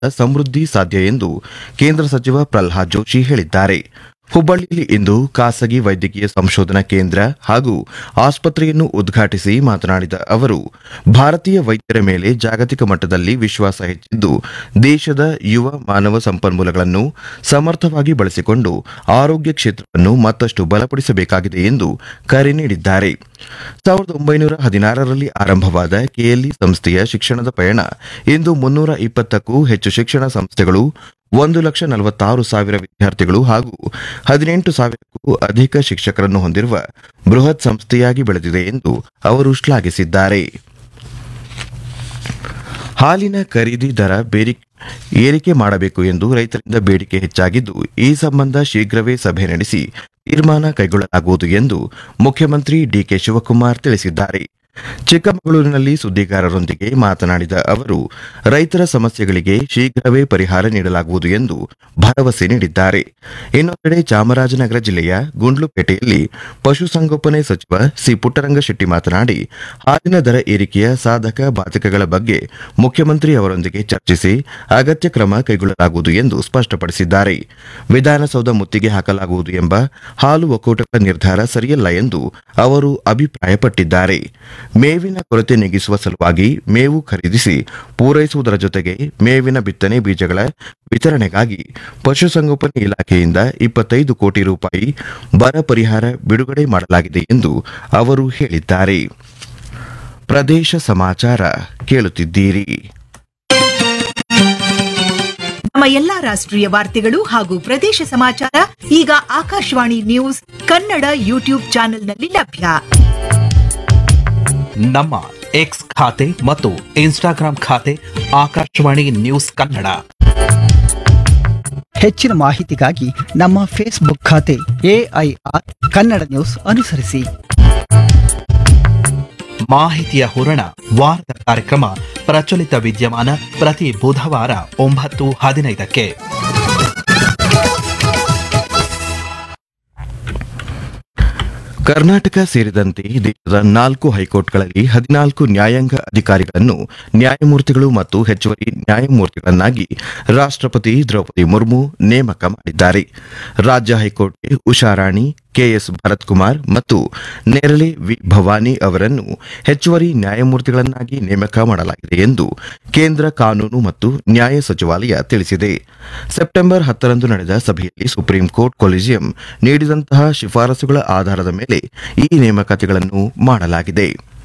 ಮಾತ್ರ ಸಮೃದ್ಧಿ ಸಾಧ್ಯ ಎಂದು ಕೇಂದ್ರ ಸಚಿವ ಪ್ರಲ್ಹಾದ್ ಜೋಶಿ ಹೇಳಿದ್ದಾರೆ ಹುಬ್ಬಳ್ಳಿಯಲ್ಲಿ ಇಂದು ಖಾಸಗಿ ವೈದ್ಯಕೀಯ ಸಂಶೋಧನಾ ಕೇಂದ್ರ ಹಾಗೂ ಆಸ್ಪತ್ರೆಯನ್ನು ಉದ್ಘಾಟಿಸಿ ಮಾತನಾಡಿದ ಅವರು ಭಾರತೀಯ ವೈದ್ಯರ ಮೇಲೆ ಜಾಗತಿಕ ಮಟ್ಟದಲ್ಲಿ ವಿಶ್ವಾಸ ಹೆಚ್ಚಿದ್ದು ದೇಶದ ಯುವ ಮಾನವ ಸಂಪನ್ಮೂಲಗಳನ್ನು ಸಮರ್ಥವಾಗಿ ಬಳಸಿಕೊಂಡು ಆರೋಗ್ಯ ಕ್ಷೇತ್ರವನ್ನು ಮತ್ತಷ್ಟು ಬಲಪಡಿಸಬೇಕಾಗಿದೆ ಎಂದು ಕರೆ ನೀಡಿದ್ದಾರೆ ಸಾವಿರದ ಒಂಬೈನೂರ ಹದಿನಾರರಲ್ಲಿ ಆರಂಭವಾದ ಕೆಎಲ್ಇ ಸಂಸ್ಥೆಯ ಶಿಕ್ಷಣದ ಪಯಣ ಇಂದು ಮುನ್ನೂರ ಇಪ್ಪತ್ತಕ್ಕೂ ಹೆಚ್ಚು ಶಿಕ್ಷಣ ಸಂಸ್ಥೆಗಳು ಒಂದು ಲಕ್ಷ ನಲವತ್ತಾರು ಸಾವಿರ ವಿದ್ಯಾರ್ಥಿಗಳು ಹಾಗೂ ಹದಿನೆಂಟು ಸಾವಿರಕ್ಕೂ ಅಧಿಕ ಶಿಕ್ಷಕರನ್ನು ಹೊಂದಿರುವ ಬೃಹತ್ ಸಂಸ್ಥೆಯಾಗಿ ಬೆಳೆದಿದೆ ಎಂದು ಅವರು ಶ್ಲಾಘಿಸಿದ್ದಾರೆ ಹಾಲಿನ ಖರೀದಿ ದರ ಬೇರಿ ಏರಿಕೆ ಮಾಡಬೇಕು ಎಂದು ರೈತರಿಂದ ಬೇಡಿಕೆ ಹೆಚ್ಚಾಗಿದ್ದು ಈ ಸಂಬಂಧ ಶೀಘ್ರವೇ ಸಭೆ ನಡೆಸಿ ತೀರ್ಮಾನ ಕೈಗೊಳ್ಳಲಾಗುವುದು ಎಂದು ಮುಖ್ಯಮಂತ್ರಿ ಡಿಕೆ ಶಿವಕುಮಾರ್ ತಿಳಿಸಿದ್ದಾರೆ ಚಿಕ್ಕಮಗಳೂರಿನಲ್ಲಿ ಸುದ್ದಿಗಾರರೊಂದಿಗೆ ಮಾತನಾಡಿದ ಅವರು ರೈತರ ಸಮಸ್ಯೆಗಳಿಗೆ ಶೀಘ್ರವೇ ಪರಿಹಾರ ನೀಡಲಾಗುವುದು ಎಂದು ಭರವಸೆ ನೀಡಿದ್ದಾರೆ ಇನ್ನೊಂದೆಡೆ ಚಾಮರಾಜನಗರ ಜಿಲ್ಲೆಯ ಗುಂಡ್ಲುಪೇಟೆಯಲ್ಲಿ ಪಶುಸಂಗೋಪನೆ ಸಚಿವ ಸಿ ಪುಟ್ಟರಂಗಶೆಟ್ಟಿ ಮಾತನಾಡಿ ಹಾಲಿನ ದರ ಏರಿಕೆಯ ಸಾಧಕ ಬಾಧಕಗಳ ಬಗ್ಗೆ ಮುಖ್ಯಮಂತ್ರಿ ಅವರೊಂದಿಗೆ ಚರ್ಚಿಸಿ ಅಗತ್ಯ ಕ್ರಮ ಕೈಗೊಳ್ಳಲಾಗುವುದು ಎಂದು ಸ್ಪಷ್ಟಪಡಿಸಿದ್ದಾರೆ ವಿಧಾನಸೌಧ ಮುತ್ತಿಗೆ ಹಾಕಲಾಗುವುದು ಎಂಬ ಹಾಲು ಒಕ್ಕೂಟದ ನಿರ್ಧಾರ ಸರಿಯಲ್ಲ ಎಂದು ಅವರು ಅಭಿಪ್ರಾಯಪಟ್ಟಿದ್ದಾರೆ ಮೇವಿನ ಕೊರತೆ ನೀಗಿಸುವ ಸಲುವಾಗಿ ಮೇವು ಖರೀದಿಸಿ ಪೂರೈಸುವುದರ ಜೊತೆಗೆ ಮೇವಿನ ಬಿತ್ತನೆ ಬೀಜಗಳ ವಿತರಣೆಗಾಗಿ ಪಶುಸಂಗೋಪನೆ ಇಲಾಖೆಯಿಂದ ಇಪ್ಪತ್ತೈದು ಕೋಟಿ ರೂಪಾಯಿ ಬರ ಪರಿಹಾರ ಬಿಡುಗಡೆ ಮಾಡಲಾಗಿದೆ ಎಂದು ಅವರು ಹೇಳಿದ್ದಾರೆ ಪ್ರದೇಶ ಸಮಾಚಾರ ಕೇಳುತ್ತಿದ್ದೀರಿ ನಮ್ಮ ಎಲ್ಲಾ ರಾಷ್ಟ್ರೀಯ ವಾರ್ತೆಗಳು ಹಾಗೂ ಪ್ರದೇಶ ಸಮಾಚಾರ ಈಗ ಆಕಾಶವಾಣಿ ನ್ಯೂಸ್ ಕನ್ನಡ ಯೂಟ್ಯೂಬ್ ಚಾನೆಲ್ನಲ್ಲಿ ಲಭ್ಯ ನಮ್ಮ ಎಕ್ಸ್ ಖಾತೆ ಮತ್ತು ಇನ್ಸ್ಟಾಗ್ರಾಂ ಖಾತೆ ಆಕಾಶವಾಣಿ ನ್ಯೂಸ್ ಕನ್ನಡ ಹೆಚ್ಚಿನ ಮಾಹಿತಿಗಾಗಿ ನಮ್ಮ ಫೇಸ್ಬುಕ್ ಖಾತೆ ಎಐಆರ್ ಕನ್ನಡ ನ್ಯೂಸ್ ಅನುಸರಿಸಿ ಮಾಹಿತಿಯ ಹೂರಣ ವಾರದ ಕಾರ್ಯಕ್ರಮ ಪ್ರಚಲಿತ ವಿದ್ಯಮಾನ ಪ್ರತಿ ಬುಧವಾರ ಒಂಬತ್ತು ಹದಿನೈದಕ್ಕೆ ಕರ್ನಾಟಕ ಸೇರಿದಂತೆ ದೇಶದ ನಾಲ್ಕು ಹೈಕೋರ್ಟ್ಗಳಲ್ಲಿ ಹದಿನಾಲ್ಕು ನ್ಯಾಯಾಂಗ ಅಧಿಕಾರಿಗಳನ್ನು ನ್ಯಾಯಮೂರ್ತಿಗಳು ಮತ್ತು ಹೆಚ್ಚುವರಿ ನ್ಯಾಯಮೂರ್ತಿಗಳನ್ನಾಗಿ ರಾಷ್ಟ್ರಪತಿ ದ್ರೌಪದಿ ಮುರ್ಮು ನೇಮಕ ಮಾಡಿದ್ದಾರೆ ರಾಜ್ಯ ಹೈಕೋರ್ಟ್ಗೆ ಉಷಾರಾಣಿ ಕೆಎಸ್ ಭರತ್ ಕುಮಾರ್ ಮತ್ತು ನೇರಳೆ ವಿ ಭವಾನಿ ಅವರನ್ನು ಹೆಚ್ಚುವರಿ ನ್ಯಾಯಮೂರ್ತಿಗಳನ್ನಾಗಿ ನೇಮಕ ಮಾಡಲಾಗಿದೆ ಎಂದು ಕೇಂದ್ರ ಕಾನೂನು ಮತ್ತು ನ್ಯಾಯ ಸಚಿವಾಲಯ ತಿಳಿಸಿದೆ ಸೆಪ್ಟೆಂಬರ್ ಹತ್ತರಂದು ನಡೆದ ಸಭೆಯಲ್ಲಿ ಸುಪ್ರೀಂ ಕೋರ್ಟ್ ಕೊಲಿಜಿಯಂ ನೀಡಿದಂತಹ ಶಿಫಾರಸುಗಳ ಆಧಾರದ ಮೇಲೆ ಈ ನೇಮಕಾತಿಗಳನ್ನು ಮಾಡಲಾಗಿದೆ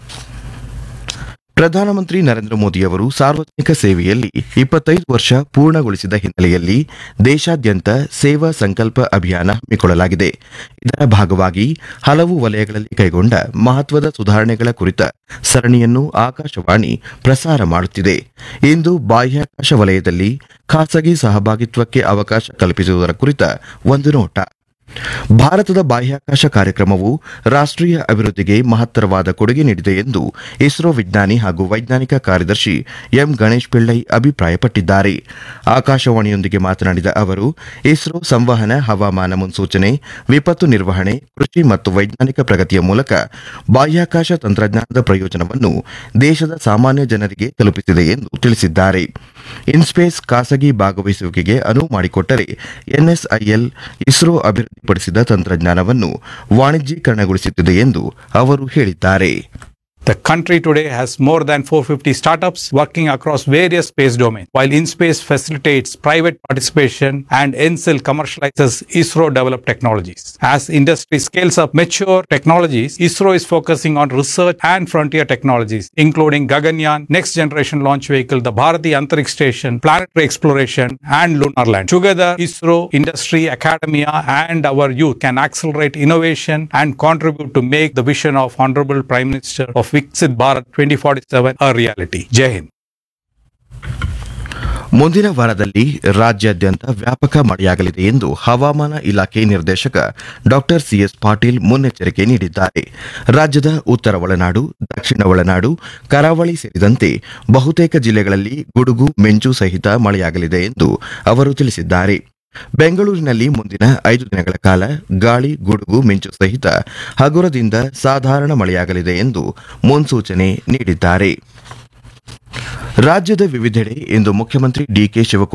ಪ್ರಧಾನಮಂತ್ರಿ ನರೇಂದ್ರ ಮೋದಿಯವರು ಸಾರ್ವಜನಿಕ ಸೇವೆಯಲ್ಲಿ ಇಪ್ಪತ್ತೈದು ವರ್ಷ ಪೂರ್ಣಗೊಳಿಸಿದ ಹಿನ್ನೆಲೆಯಲ್ಲಿ ದೇಶಾದ್ಯಂತ ಸೇವಾ ಸಂಕಲ್ಪ ಅಭಿಯಾನ ಹಮ್ಮಿಕೊಳ್ಳಲಾಗಿದೆ ಇದರ ಭಾಗವಾಗಿ ಹಲವು ವಲಯಗಳಲ್ಲಿ ಕೈಗೊಂಡ ಮಹತ್ವದ ಸುಧಾರಣೆಗಳ ಕುರಿತ ಸರಣಿಯನ್ನು ಆಕಾಶವಾಣಿ ಪ್ರಸಾರ ಮಾಡುತ್ತಿದೆ ಇಂದು ಬಾಹ್ಯಾಕಾಶ ವಲಯದಲ್ಲಿ ಖಾಸಗಿ ಸಹಭಾಗಿತ್ವಕ್ಕೆ ಅವಕಾಶ ಕಲ್ಪಿಸುವುದರ ಕುರಿತ ಒಂದು ನೋಟ ಭಾರತದ ಬಾಹ್ಯಾಕಾಶ ಕಾರ್ಯಕ್ರಮವು ರಾಷ್ಟ್ರೀಯ ಅಭಿವೃದ್ಧಿಗೆ ಮಹತ್ತರವಾದ ಕೊಡುಗೆ ನೀಡಿದೆ ಎಂದು ಇಸ್ರೋ ವಿಜ್ಞಾನಿ ಹಾಗೂ ವೈಜ್ಞಾನಿಕ ಕಾರ್ಯದರ್ಶಿ ಎಂ ಗಣೇಶ್ ಪಿಳ್ಳೈ ಅಭಿಪ್ರಾಯಪಟ್ಟಿದ್ದಾರೆ ಆಕಾಶವಾಣಿಯೊಂದಿಗೆ ಮಾತನಾಡಿದ ಅವರು ಇಸ್ರೋ ಸಂವಹನ ಹವಾಮಾನ ಮುನ್ಸೂಚನೆ ವಿಪತ್ತು ನಿರ್ವಹಣೆ ಕೃಷಿ ಮತ್ತು ವೈಜ್ಞಾನಿಕ ಪ್ರಗತಿಯ ಮೂಲಕ ಬಾಹ್ಯಾಕಾಶ ತಂತ್ರಜ್ಞಾನದ ಪ್ರಯೋಜನವನ್ನು ದೇಶದ ಸಾಮಾನ್ಯ ಜನರಿಗೆ ತಲುಪಿಸಿದೆ ಎಂದು ತಿಳಿಸಿದ್ದಾರೆ ಇನ್ಸ್ಪೇಸ್ ಖಾಸಗಿ ಭಾಗವಹಿಸುವಿಕೆಗೆ ಅನುವು ಮಾಡಿಕೊಟ್ಟರೆ ಎನ್ಎಸ್ಐಎಲ್ ಇಸ್ರೋ ಅಭಿವೃದ್ಧಿಪಡಿಸಿದ ತಂತ್ರಜ್ಞಾನವನ್ನು ವಾಣಿಜ್ಯೀಕರಣಗೊಳಿಸುತ್ತಿದೆ ಎಂದು ಅವರು ಹೇಳಿದ್ದಾರೆ The country today has more than 450 startups working across various space domains, while InSpace facilitates private participation and NSIL commercializes ISRO developed technologies. As industry scales up mature technologies, ISRO is focusing on research and frontier technologies, including Gaganyaan, next generation launch vehicle, the Bharati Antariksh Station, planetary exploration, and lunar land. Together, ISRO, industry, academia, and our youth can accelerate innovation and contribute to make the vision of Honorable Prime Minister of Viksit Bharat 2047 a reality. Jai Hind. ಮುಂದಿನ ವಾರದಲ್ಲಿ ರಾಜ್ಯಾದ್ಯಂತ ವ್ಯಾಪಕ ಮಳೆಯಾಗಲಿದೆ ಎಂದು ಹವಾಮಾನ ಇಲಾಖೆ ನಿರ್ದೇಶಕ doctor CS Patil ಮುನ್ನೆಚ್ಚರಿಕೆ ನೀಡಿದ್ದಾರೆ ರಾಜ್ಯದ ಉತ್ತರ ಒಳನಾಡು ದಕ್ಷಿಣ ಒಳನಾಡು ಕರಾವಳಿ ಸೇರಿದಂತೆ ಬಹುತೇಕ ಜಿಲ್ಲೆಗಳಲ್ಲಿ ಗುಡುಗು ಮಿಂಚು ಸಹಿತ ಮಳೆಯಾಗಲಿದೆ ಎಂದು ಅವರು ತಿಳಿಸಿದ್ದಾರೆ ಬೆಂಗಳೂರಿನಲ್ಲಿ ಮುಂದಿನ ಐದು ದಿನಗಳ ಕಾಲ ಗಾಳಿ ಗುಡುಗು ಮಿಂಚು ಸಹಿತ ಹಗುರದಿಂದ ಸಾಧಾರಣ ಮಳೆಯಾಗಲಿದೆ ಎಂದು ಮುನ್ಸೂಚನೆ ನೀಡಿದ್ದಾರೆ ರಾಜ್ಯದ ವಿವಿಧೆಡೆ ಇಂದು ಮುಖ್ಯಮಂತ್ರಿ ಡಿಕೆ ಶಿವಕುಮಾರ್